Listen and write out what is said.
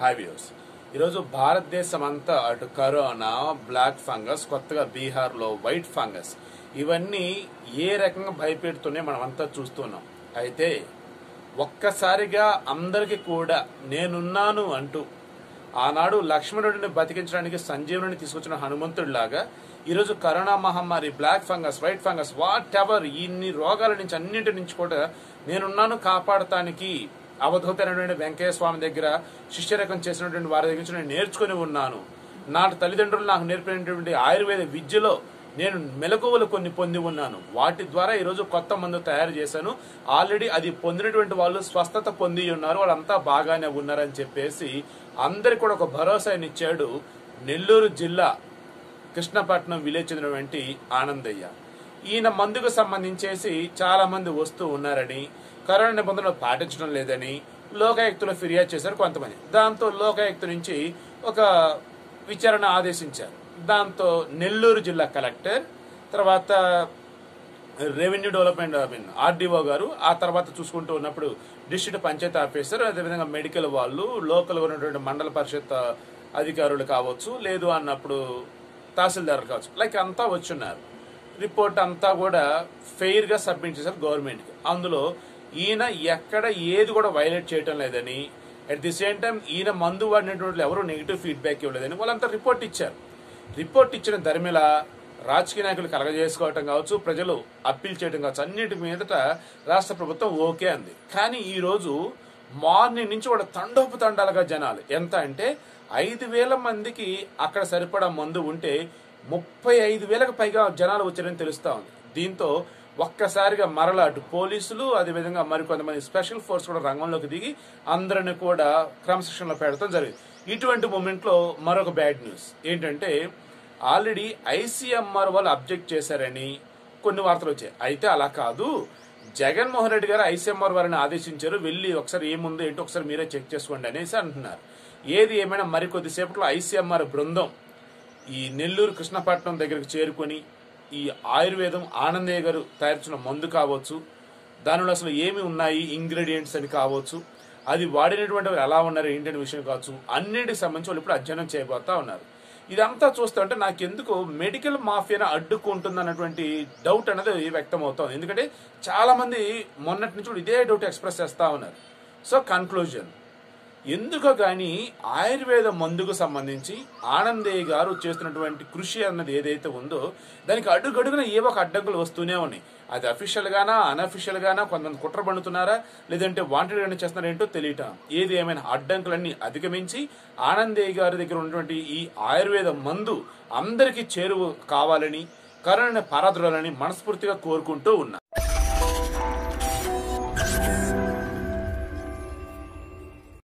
hi views ఈరోజు భారతదేశం అంతా అటు కరోనా బ్లాక్ ఫంగస్ కొత్తగా బీహార్లో వైట్ ఫంగస్ ఇవన్నీ ఏ రకంగా భయపెడుతున్నాయో మనం అంతా చూస్తున్నాం అయితే ఒక్కసారిగా అందరికీ కూడా నేనున్నాను అంటూ ఆనాడు లక్ష్మణుడిని బతికించడానికి సంజీవుని తీసుకొచ్చిన హనుమంతుడిలాగా ఈరోజు కరోనా మహమ్మారి black fungus white fungus whatever ఇన్ని రోగాల నుంచి అన్నింటి నుంచి కూడా నేనున్నాను కాపాడటానికి అవధూతైనటువంటి వెంకయ్య స్వామి దగ్గర శిష్యరకం చేసినటువంటి వారి దగ్గర నుంచి నేను నేర్చుకుని ఉన్నాను నా తల్లిదండ్రులు నాకు నేర్పినటువంటి ఆయుర్వేద విద్యలో నేను మెలకువలు కొన్ని పొంది ఉన్నాను వాటి ద్వారా ఈరోజు కొత్త మందు తయారు చేశాను ఆల్రెడీ అది పొందినటువంటి వాళ్ళు స్వస్థత పొంది ఉన్నారు వాళ్ళంతా బాగానే ఉన్నారని చెప్పేసి అందరికి కూడా ఒక భరోసానిచ్చాడు నెల్లూరు జిల్లా కృష్ణపట్నం విలేజ్ చెందినటువంటి ఆనందయ్య ఈయన మందుకు సంబంధించేసి చాలా మంది వస్తూ ఉన్నారని కరోనా నిబంధనలు పాటించడం లేదని లోకాయుక్తులు ఫిర్యాదు చేశారు కొంతమంది దాంతో లోకాయుక్త నుంచి ఒక విచారణ ఆదేశించారు దాంతో నెల్లూరు జిల్లా కలెక్టర్ తర్వాత revenue development I mean RDO garu ఆ తర్వాత చూసుకుంటూ ఉన్నప్పుడు డిస్ట్రిక్ట్ పంచాయతీ ఆఫీసర్ అదేవిధంగా మెడికల్ వాళ్ళు లోకల్ ఉన్నటువంటి మండల పరిషత్ అధికారులు కావచ్చు లేదు అన్నప్పుడు తహసీల్దారులు కావచ్చు లైక్ అంతా వచ్చున్నారు రిపోర్ట్ అంతా కూడా ఫెయిర్ గా సబ్మిట్ చేశారు గవర్నమెంట్ కి అందులో ఈయన ఎక్కడ ఏది కూడా వైలేట్ చేయటం లేదని అట్ ది సేమ్ టైం ఈయన మందు వాడినటువంటి ఎవరు నెగిటివ్ ఫీడ్బ్యాక్ ఇవ్వలేదని వాళ్ళంతా రిపోర్ట్ ఇచ్చారు రిపోర్ట్ ఇచ్చిన ధర్మిల రాజకీయ నాయకులు కలగజేసుకోవటం కావచ్చు ప్రజలు అప్పీల్ చేయడం కావచ్చు అన్నిటి మీదట రాష్ట్ర ప్రభుత్వం ఓకే అంది కానీ ఈ రోజు మార్నింగ్ నుంచి కూడా తండోపు తండాలుగా జనాలు ఎంత అంటే ఐదు వేల మందికి అక్కడ సరిపడా మందు ఉంటే ముప్పై ఐదు వేలకు పైగా జనాలు వచ్చారని తెలుస్తా ఉంది దీంతో ఒక్కసారిగా మరల అటు పోలీసులు అదేవిధంగా మరికొంతమంది స్పెషల్ ఫోర్స్ కూడా రంగంలోకి దిగి అందరిని కూడా క్రమశిక్షణలో పెడతాం జరిగింది ఇటువంటి మూమెంట్ లో మరొక బ్యాడ్ న్యూస్ ఏంటంటే ఆల్రెడీ ఐసీఎంఆర్ వాళ్ళు అబ్జెక్ట్ చేశారని కొన్ని వార్తలు వచ్చాయి అయితే అలా కాదు జగన్మోహన్ రెడ్డి గారు ఐసీఎంఆర్ వారిని ఆదేశించారు వెళ్ళి ఒకసారి ఏముందో ఏంటో ఒకసారి మీరే చెక్ చేసుకోండి అనేసి అంటున్నారు ఏది ఏమైనా మరి కొద్దిసేపట్లో ఐసీఎంఆర్ బృందం ఈ నెల్లూరు కృష్ణపట్నం దగ్గరికి చేరుకొని ఈ ఆయుర్వేదం ఆనందయ్య గారు తయారు మందు కావచ్చు దానిలో అసలు ఏమి ఉన్నాయి ఇంగ్రీడియంట్స్ అని కావచ్చు అది వాడినటువంటి వారు ఎలా ఉన్నారు ఏంటనే విషయం కావచ్చు అన్నిటికి సంబంధించి వాళ్ళు ఇప్పుడు అధ్యయనం చేయబోతా ఉన్నారు ఇదంతా చూస్తుంటే నాకెందుకు మెడికల్ మాఫియాను అడ్డుకుంటుంది అన్నటువంటి డౌట్ అనేది వ్యక్తం అవుతుంది ఎందుకంటే చాలా మంది మొన్నటి నుంచి కూడా ఇదే డౌట్ ఎక్స్ప్రెస్ చేస్తా ఉన్నారు సో కన్క్లూజన్ ఎందుకో గాని ఆయుర్వేద మందుకు సంబంధించి ఆనందయ్య గారు చేస్తున్నటువంటి కృషి అన్నది ఏదైతే ఉందో దానికి అడుగడుగున ఏ ఒక అడ్డంకులు వస్తూనే ఉన్నాయి అది అఫీషియల్ గానా అన్అఫీషియల్ గానా కొంతమంది కుట్ర పండుతున్నారా లేదంటే వాంటెడ్ గానే చేస్తున్నారా ఏంటో తెలియటం ఏది ఏమైనా అడ్డంకులన్నీ అధిగమించి ఆనందయ్య గారి దగ్గర ఉన్నటువంటి ఈ ఆయుర్వేద మందు అందరికీ చేరువ కావాలని కరోనా పారద్రోలని మనస్ఫూర్తిగా కోరుకుంటూ ఉన్నా